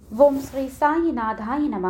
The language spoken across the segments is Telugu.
ఓం శ్రీ సాయినాథాయ నమ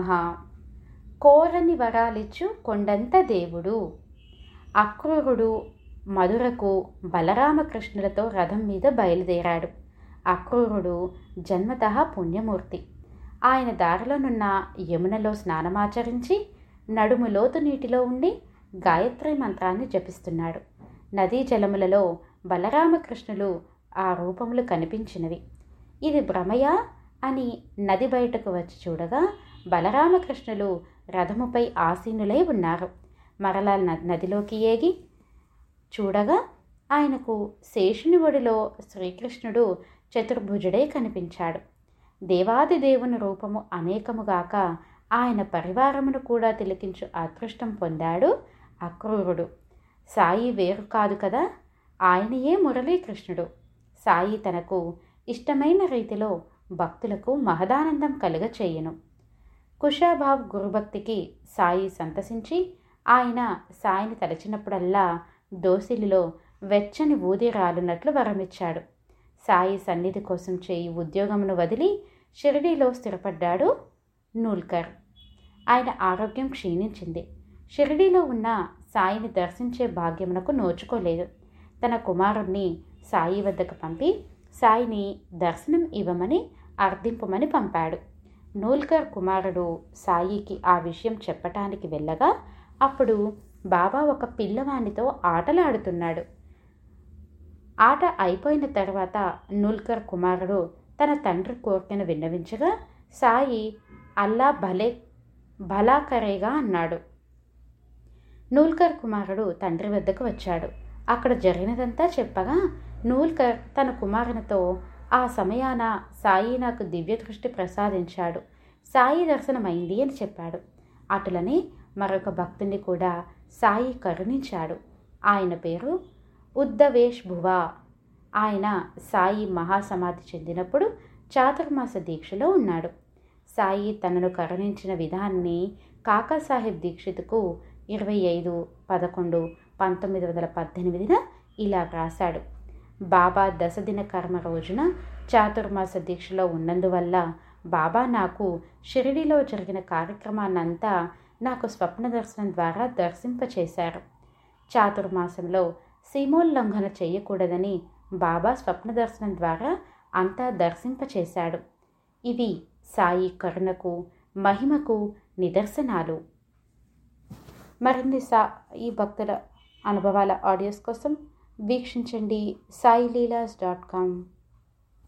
కోరని వరాలిచ్చు కొండంత దేవుడు అక్రూరుడు మధురకు బలరామకృష్ణులతో రథం మీద బయలుదేరాడు అక్రూరుడు జన్మత పుణ్యమూర్తి ఆయన దారిలోనున్న యమునలో స్నానమాచరించి నడుము లోతు నీటిలో ఉండి గాయత్రి మంత్రాన్ని జపిస్తున్నాడు నదీ జలములలో బలరామకృష్ణులు ఆ రూపములు కనిపించినవి ఇది భ్రమయా అని నది బయటకు వచ్చి చూడగా బలరామకృష్ణులు రథముపై ఆసీనులై ఉన్నారు మరలా నదిలోకి ఏగి చూడగా ఆయనకు శేషుని ఒడిలో శ్రీకృష్ణుడు చతుర్భుజుడై కనిపించాడు దేవాది దేవుని రూపము అనేకముగాక ఆయన పరివారమును కూడా తిలకించు అదృష్టం పొందాడు అక్రూరుడు సాయి వేరు కాదు కదా ఆయనయే మురళీకృష్ణుడు సాయి తనకు ఇష్టమైన రీతిలో భక్తులకు మహదానందం కలుగ చేయను కుషాభావ్ గురుభక్తికి సాయి సంతసించి ఆయన సాయిని తలచినప్పుడల్లా దోసిలిలో వెచ్చని ఊది రాలున్నట్లు వరమిచ్చాడు సాయి సన్నిధి కోసం చేయి ఉద్యోగమును వదిలి షిరిడీలో స్థిరపడ్డాడు నూల్కర్ ఆయన ఆరోగ్యం క్షీణించింది షిరిడీలో ఉన్న సాయిని దర్శించే భాగ్యమునకు నోచుకోలేదు తన కుమారుణ్ణి సాయి వద్దకు పంపి సాయిని దర్శనం ఇవ్వమని అర్థింపమని పంపాడు నూల్కర్ కుమారుడు సాయికి ఆ విషయం చెప్పటానికి వెళ్ళగా అప్పుడు బాబా ఒక పిల్లవానితో ఆటలాడుతున్నాడు ఆట అయిపోయిన తర్వాత నూల్కర్ కుమారుడు తన తండ్రి కోరికను విన్నవించగా సాయి అల్లా భలే భలాకరేగా అన్నాడు నూల్కర్ కుమారుడు తండ్రి వద్దకు వచ్చాడు అక్కడ జరిగినదంతా చెప్పగా నూల్కర్ తన కుమారునితో ఆ సమయాన సాయి నాకు దివ్య దృష్టి ప్రసాదించాడు సాయి దర్శనమైంది అని చెప్పాడు అటులనే మరొక భక్తుని కూడా సాయి కరుణించాడు ఆయన పేరు ఉద్దవేష్ భువా ఆయన సాయి మహాసమాధి చెందినప్పుడు చాతుర్మాస దీక్షలో ఉన్నాడు సాయి తనను కరుణించిన విధాన్ని కాకాసాహెబ్ దీక్షితుకు ఇరవై ఐదు పదకొండు పంతొమ్మిది వందల పద్దెనిమిదిన ఇలా రాశాడు బాబా దశదిన కర్మ రోజున చాతుర్మాస దీక్షలో ఉన్నందువల్ల బాబా నాకు షిరిడిలో జరిగిన కార్యక్రమాన్నంతా నాకు స్వప్న దర్శనం ద్వారా దర్శింపచేశారు చాతుర్మాసంలో సీమోల్లంఘన చేయకూడదని బాబా స్వప్న దర్శనం ద్వారా అంతా దర్శింపచేశాడు ఇవి సాయి కరుణకు మహిమకు నిదర్శనాలు మరిన్ని సా ఈ భక్తుల అనుభవాల ఆడియోస్ కోసం వీక్షించండి సాయిలీలాస్ డాట్ కామ్